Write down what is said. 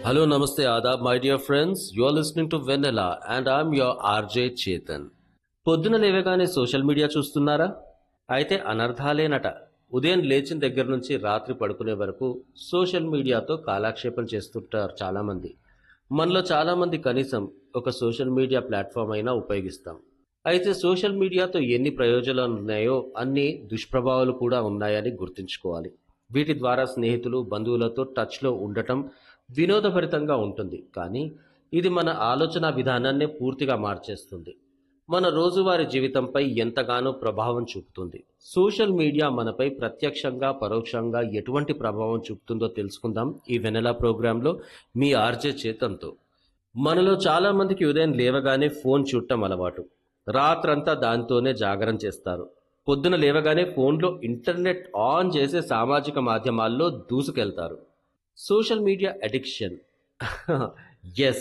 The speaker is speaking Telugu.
Hello, Namaste, Adab, my dear friends. You are listening to Vanilla and I'm your RJ Chetan. పొద్దున లేవగానే సోషల్ మీడియా చూస్తున్నారా అయితే అనర్థాలేనట ఉదయం లేచిన దగ్గర నుంచి రాత్రి పడుకునే వరకు సోషల్ మీడియాతో కాలక్షేపం చేస్తుంటారు చాలామంది మనలో చాలామంది కనీసం ఒక సోషల్ మీడియా ప్లాట్ఫామ్ అయినా ఉపయోగిస్తాం అయితే సోషల్ మీడియాతో ఎన్ని ప్రయోజనాలు ఉన్నాయో అన్ని దుష్ప్రభావాలు కూడా ఉన్నాయని గుర్తుంచుకోవాలి వీటి ద్వారా స్నేహితులు బంధువులతో టచ్లో ఉండటం వినోదభరితంగా ఉంటుంది కానీ ఇది మన ఆలోచన విధానాన్నే పూర్తిగా మార్చేస్తుంది మన రోజువారీ జీవితంపై ఎంతగానో ప్రభావం చూపుతుంది సోషల్ మీడియా మనపై ప్రత్యక్షంగా పరోక్షంగా ఎటువంటి ప్రభావం చూపుతుందో తెలుసుకుందాం ఈ వెనెలా ప్రోగ్రాంలో మీ ఆర్జే చేతంతో మనలో చాలా మందికి ఉదయం లేవగానే ఫోన్ చూడటం అలవాటు రాత్రంతా దాంతోనే జాగరణ చేస్తారు పొద్దున లేవగానే ఫోన్లో ఇంటర్నెట్ ఆన్ చేసే సామాజిక మాధ్యమాల్లో దూసుకెళ్తారు సోషల్ మీడియా అడిక్షన్ ఎస్